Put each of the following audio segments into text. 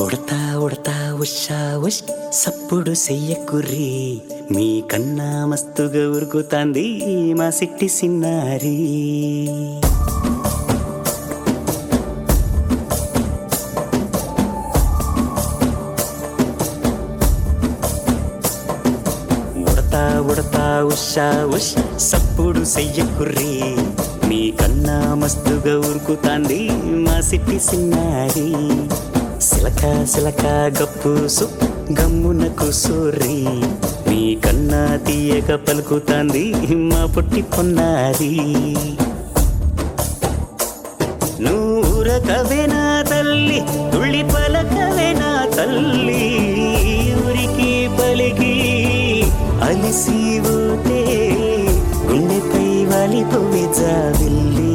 ఉడతా ఉడతా ఉషా ఉష్ సప్పుడు చెయ్యకుర్రి మీ కన్నా మస్తుగా ఉరుకుతాంది మా సిట్టి సిన్నారి ఉడతా ఉడతా ఉషా ఉష్ సప్పుడు చెయ్యకుర్రి మీ కన్నా మస్తుగా ఉరుకుతాంది మా సిట్టి సిన్నారి సిలక సిలక గప్పు సు గమ్మున కుసూరి మీ కన్నా తీయక పలుకుతాంది మా పుట్టి పొన్నారి నూరకవేనా తల్లి తుళ్ళి పలకవేనా తల్లి ఊరికి పలికి అలిసి ఊటే గుండెపై వాలిపోవే జావిల్లి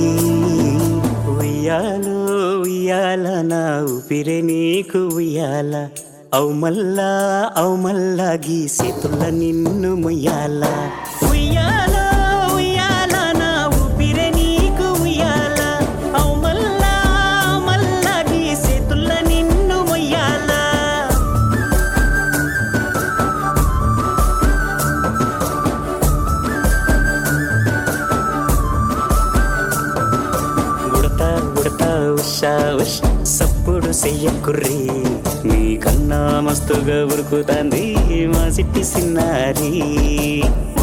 ఉయ్యాలో ఉయ్యాల నా ఊపిరే నీకు ఉయ్యాల అవు మల్లా అవు మల్లా గీసేతుల్ల నిన్ను ముయ్యాల ఉయ్యాల ఉయ్యాల నా ఊపిరే నీకు ఉయ్యాల అవు మల్లా అవు మల్లా గీసేతుల్ల నిన్ను ముయ్యాల ఉడతా ఉడతా ఉషా ఉష్ సప్పుడు చెయ్యకుర్రి మీ కన్నా మస్తుగా ఉరుకుతాంది మా సిట్టి సిన్నారి